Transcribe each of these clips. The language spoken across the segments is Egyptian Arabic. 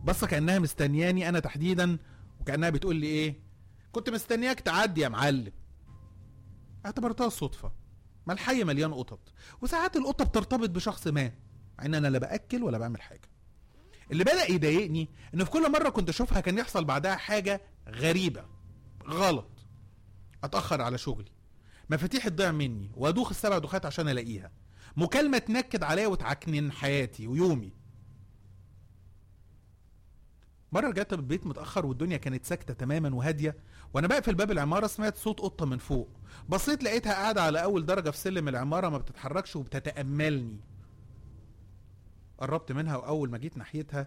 بصه كانها مستنياني انا تحديدا وكانها بتقول لي ايه كنت مستنياك تعدي يا معلم اعتبرتها صدفه ما الحي مليان قطط وساعات القطه بترتبط بشخص ما مع ان انا لا باكل ولا بعمل حاجه اللي بدا يضايقني ان في كل مره كنت اشوفها كان يحصل بعدها حاجه غريبه غلط اتاخر على شغلي مفاتيح تضيع مني وادوخ السبع دوخات عشان الاقيها مكالمه تنكد عليا وتعكنن حياتي ويومي مرة رجعت البيت متأخر والدنيا كانت ساكتة تماما وهادية وأنا بقفل باب العمارة سمعت صوت قطة من فوق بصيت لقيتها قاعدة على أول درجة في سلم العمارة ما بتتحركش وبتتأملني قربت منها وأول ما جيت ناحيتها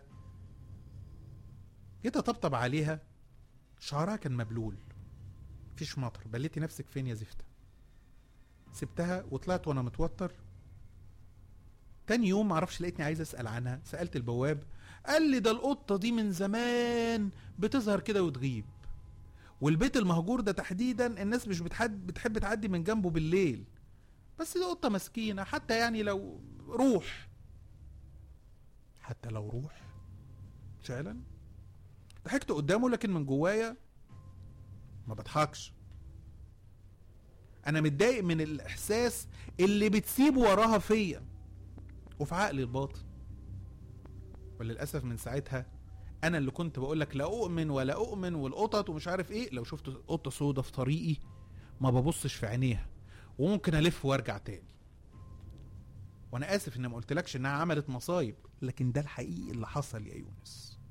جيت أطبطب عليها شعرها كان مبلول مفيش مطر بليتي نفسك فين يا زفتة سبتها وطلعت وانا متوتر تاني يوم معرفش لقيتني عايز اسال عنها سالت البواب قال لي ده القطه دي من زمان بتظهر كده وتغيب والبيت المهجور ده تحديدا الناس مش بتحد بتحب تعدي من جنبه بالليل بس دي قطه مسكينه حتى يعني لو روح حتى لو روح فعلا ضحكت قدامه لكن من جوايا ما بضحكش انا متضايق من الاحساس اللي بتسيبه وراها فيا وفي عقلي الباطن وللاسف من ساعتها انا اللي كنت بقول لك لا اؤمن ولا اؤمن والقطط ومش عارف ايه لو شفت قطه سودا في طريقي ما ببصش في عينيها وممكن الف وارجع تاني وانا اسف اني ما قلتلكش انها عملت مصايب لكن ده الحقيقي اللي حصل يا يونس